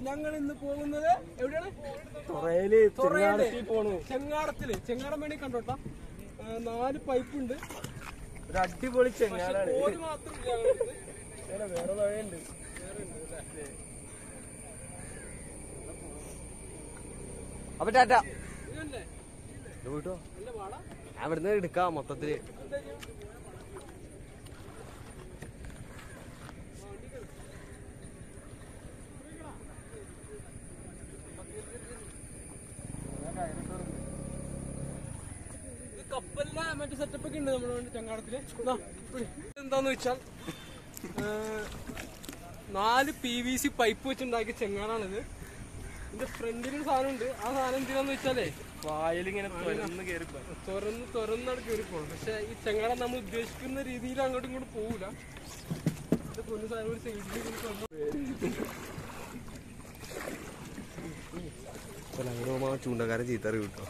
ഞങ്ങൾ ഇന്ന് പോകുന്നത് എവിടെയാണ് തുറയില് തുറയില്. ചെങ്ങാടത്തിൽ പോണു ചെങ്ങാടത്തില് ചെങ്ങാടം വേണി കണ്ടോട്ടാ ആ, നാല് പൈപ്പ് ഉണ്ട് ഒരു അടിപൊളി ചെങ്ങാടാണ് കോല് മാത്രം ഇല്ല ഞങ്ങൾക്ക്. ഇവിടെ വേറെ വഴിയുണ്ട് അപ്പൊ ടാറ്റ ഇതല്ലേ വീട്ടോ നല്ല പാടാ അവിടുന്ന് എടുക്കാം മൊത്തത്തില് എന്താ ചെയ്യാ? ഇത് കപ്പലിലെ മറ്റേ സെറ്റപ്പ് ഒക്കെ ഉണ്ട് നമ്മുടെ ചങ്ങാടത്തില് ദാ, പിടി. എന്താന്ന് വെച്ചാൽ ഏ, നാല് പി വി സി പൈപ്പ് വെച്ചുണ്ടാക്കിയ ചെങ്ങാടാണിത് ഇതിന്റെ ഫ്രണ്ടിലൊരു സാധനം ഉണ്ട് ആ സാധനം എന്തിനാന്ന് വെച്ചാലേ വായിലിങ്ങനെ തുറന്ന് കയറി തുറന്ന് തുറന്നാണ് കയറി പോകണം പക്ഷെ ഈ ചെങ്ങാടം നമ്മൾ ഉദ്ദേശിക്കുന്ന രീതിയിൽ അങ്ങോട്ടും ഇങ്ങോട്ടും പോകൂല ഇത് പൊന്നു സാധനം ഒരു സൈഡിൽ ചൂണ്ടക്കാരൻ ചീത്തറി കിട്ടോ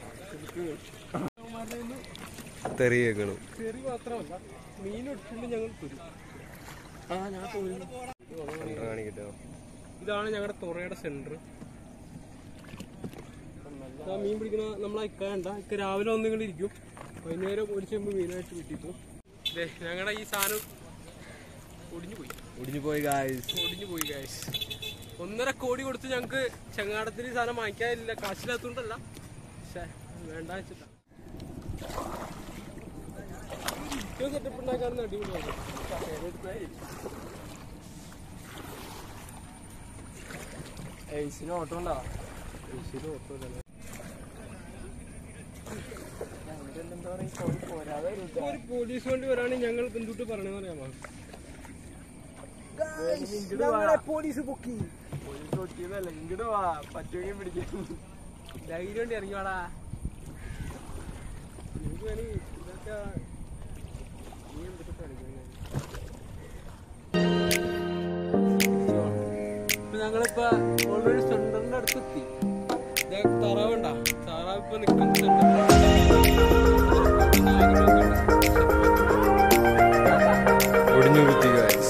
തെറി കേൾക്കണം ചെറി മാത്രമല്ല മീൻ എടുത്തുകൊണ്ട് ഞങ്ങൾ തരും ആ ഞാൻ കാണിക്കട്ടോ ഇതാണ് ഞങ്ങളുടെ തുറയുടെ സെന്റർ മീൻ പിടിക്കുന്ന നമ്മളെ ഇക്കണ്ട ഇക്ക രാവിലെ ഒന്നും ഇരിക്കും വൈകുന്നേരം ഒരു ചെമ്പ് മീനായിട്ട് കിട്ടിയിട്ടു ഞങ്ങളുടെ ഈ സാധനം ഒടിഞ്ഞു പോയി ഒടിഞ്ഞു പോയി ഗായ്സ് ഒടിഞ്ഞു പോയി ഗായ്സ് ഒന്നര കോടി കൊടുത്ത് ഞങ്ങക്ക് ചെങ്ങാടത്തിന് ഈ സാധനം വാങ്ങിക്കാനില്ല കാശില്ലാത്തോണ്ടല്ല പക്ഷേ വേണ്ട വെച്ചിട്ടാ സെറ്റപ്പ് ഉണ്ടാക്കാറുണ്ട് അടിപൊളിയാണ് ഏസിന് ഓട്ടം ഉണ്ടാ ഇപ്പൊ ഒരു പോലീസ് വണ്ടി വരാണെങ്കിൽ ഞങ്ങൾ എന്തുട്ട് പറയണെന്ന് അറിയാമോ പോലീസ് പൊക്കി പോലീസ് പൊക്കിയതല്ല ഇങ്ങോട്ട് വാ പറ്റുമെങ്കിൽ പിടിക്കും ധൈര്യം കൊണ്ട് ഇറങ്ങി വാടാ എനിക്ക് വേണേ ഇതൊക്കെ നീ എന്തൊക്കെ കാണിക്കുന്നെ? ഇപ്പൊ ഞങ്ങളിപ്പോ ഓൾറെഡി സെന്ററിന്റെ അടുത്ത് എത്തി ദേ താറാവുണ്ട താറാവ് ഇപ്പൊ നിൽക്കുന്ന ഒടിഞ്ഞു കുത്തി ഗായ്സ്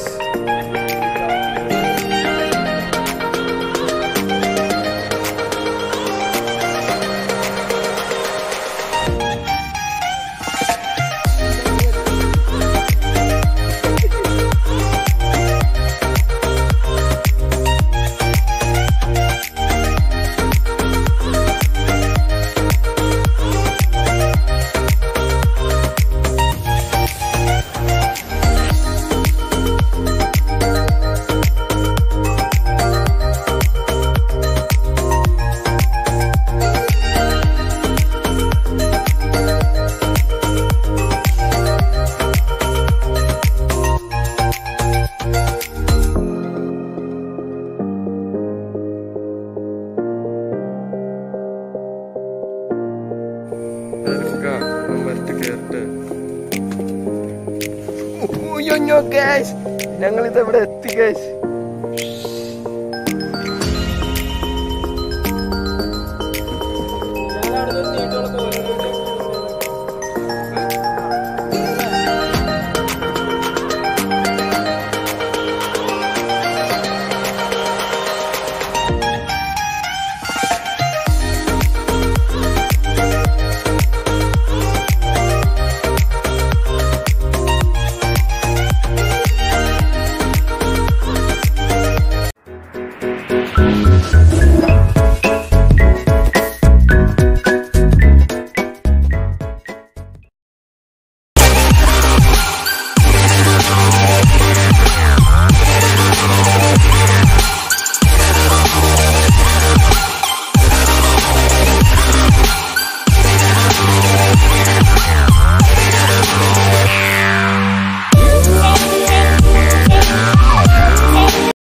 ഞങ്ങൾ ഇത് എവിടെ എത്തി ഗൈസ്